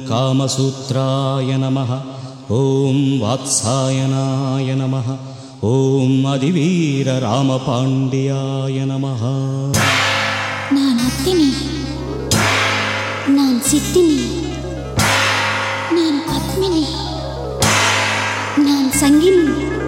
காமசூத்ராய நமः ஓம் வாத்சாயனாய நமः ஓம் அதிவீர ராமபாண்டியாய நமः நான் அத்தினி நான் சித்தினி நான் பத்மினி நான் சங்கினி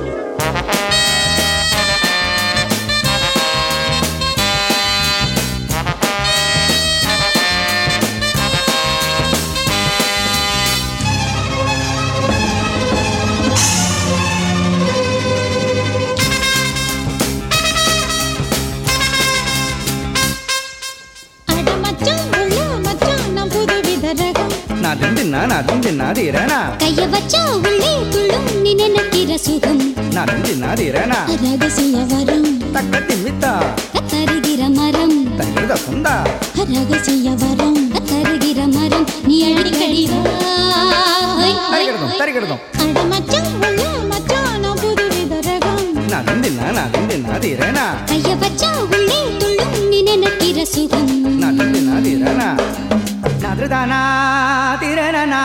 அட மச்சான் உள்ள மச்சான் நான் புதுவித ரகம் நான் திண்டினா நான் திண்டினா தீரனா கைய வச்சா உள்ளே துள்ளும் நீ நினைக்கிற சுகம் நான் திண்டினா தீரனா ரகசிய வரம் தக்கத்தி மித்தா தருகிற மரம் தங்கித சொந்தா ரகசிய வரம் தருகிற மரம் நீ அடிக்கடி வா. தரிகிடதும் தரிகிடதும் அட மச்சான் உள்ள மச்சான் நான் புதுவித ரகம் நான் திண்டினா நான் திண்டினா தீரனா கைய வச்சா உள்ளே துள்ளும் நீ நினைக்கிற சுகம் நான் திண்டினா தீரனா நாதிருதானா தீரனா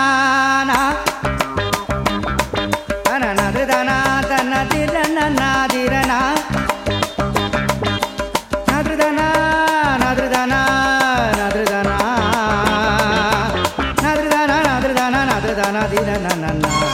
நாதிருதானா தன்ன தீரனா தீரனா நாதிருதானா நாதிருதானா நாதிருதானா நாதிருதானா நாதிருதானா நாதிருதானா தீரனா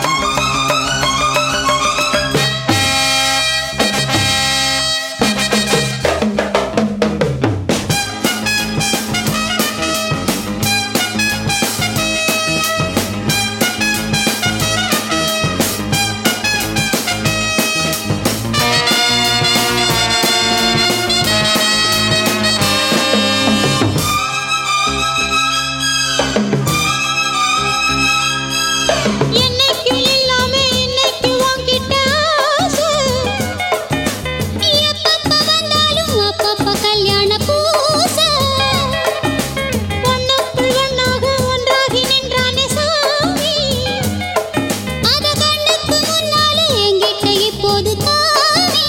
என்னைக்கு இல்லாம இன்னைக்கு உன்கிட்ட ஆசை. எப்பப்ப வந்தாலும் அப்பப்ப கல்யாண பூசை. ஒண்ணுக்குள் ஒண்ணாக ஒன்றாகி நின்றானே சாமி. அத கண்ணுக்கு முன்னாலே என்கிட்ட இப்போது தாவி.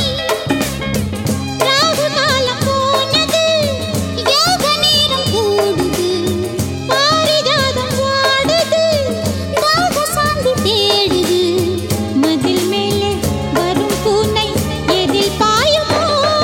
ராகு காலம் போனது, யோக நேரம் கூடுது. பாரிஜாதம் வாடுது, தாக சாந்தி தேடுது. மதில் மேலே வரும் பூனை எதில் பாயுமோ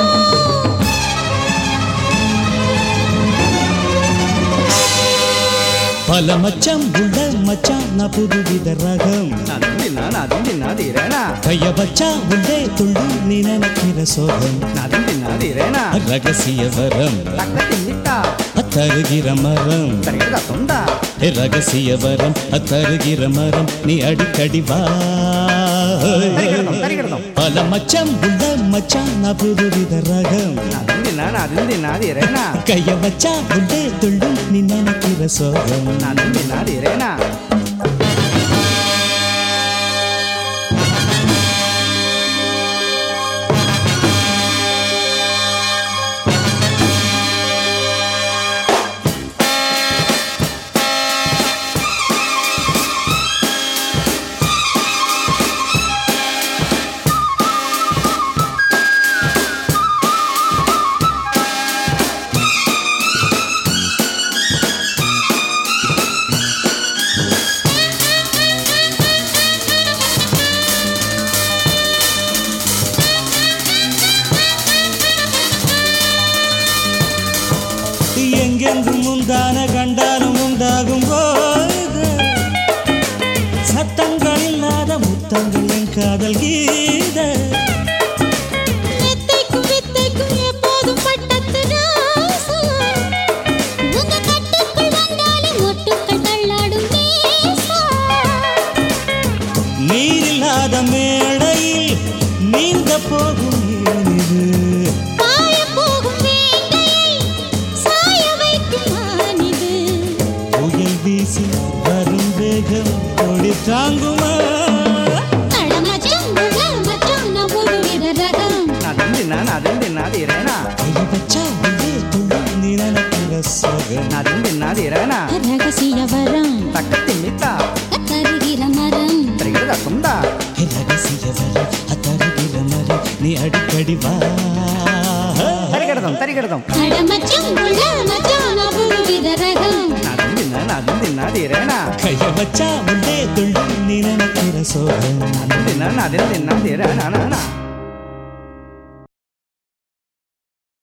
பல மச்சம் உள்ள மச்சான் நான் புதுவித ரகம் நான் திண்டினா நான் திண்டினா தீரனா கைய வச்சா உள்ளே துள்ளும் நீ நினைக்கிற சோகம் நான் திண்டினா தீரனா ரகசிய வரம் தக்கத்தி மித்தா அத்தருகிற மரம் தரிகிடதா சொந்தா ஏ ரகசிய வரம் அத்தருகிற மரம் நீ அடிக்கடி வா தரிகிடதும் தரிகிடதும் பல மச்சம் உள்ள மச்சான் நான் புதுவித ரகம் நான் திண்டினா நான் திண்டினா தீரனா கைய வச்சா உள்ளே துள்ளும் நீ நினைக்கிற சோகம் நான் திண்டினா தீரனா எங்கெங்கும் முந்தான கண்டாலும் உண்டாகும் போது சத்தங்கள் இல்லாத முத்தங்கள் என் காதல் கீத மெத்தைக்கும் வித்தைக்கும் எப்போதும் பட்டத்து ராசா. உங்க கட்டுக்குள் வந்தாலே மொட்டுக்கள் தள்ளாடும் நேசா. நீரில்லாத மேடையில் நீந்த போகும் ஏனிது பாயப் போகும் வேங்கையை சாய வைக்கும் மானிது. புயல் வீசி வரும் வேகம் கொடி தாங்குமா அட மச்சான், உள்ள மச்சான், நான் புதுவித ரகம். நான் திண்டினா நான் திண்டினா தீரனா கைய வச்சா உள்ளே துள்ளும் நீ நினைக்கிற சோகம் நான் திண்டினா தீரனா ரகசிய வரம் தக்கத்தி மித்தா தருகிற மரம் தரிகிடதா சொந்தா ஏ ரகசிய வரம் அத்தருகிற மரம் நீ அடிக்கடி வா தரிகிடதும் தரிகிடதும் அட மச்சான், உள்ள மச்சான், நான் புதுவித ரகம். நான் திண்டினா அதுவும் தின்னாதீரேனா கைய வச்சா உள்ளே துள்ளும் நீ நினைக்கிற சோகம் அதுவும் தின்னா அதுவும் தின்னாதீரேனா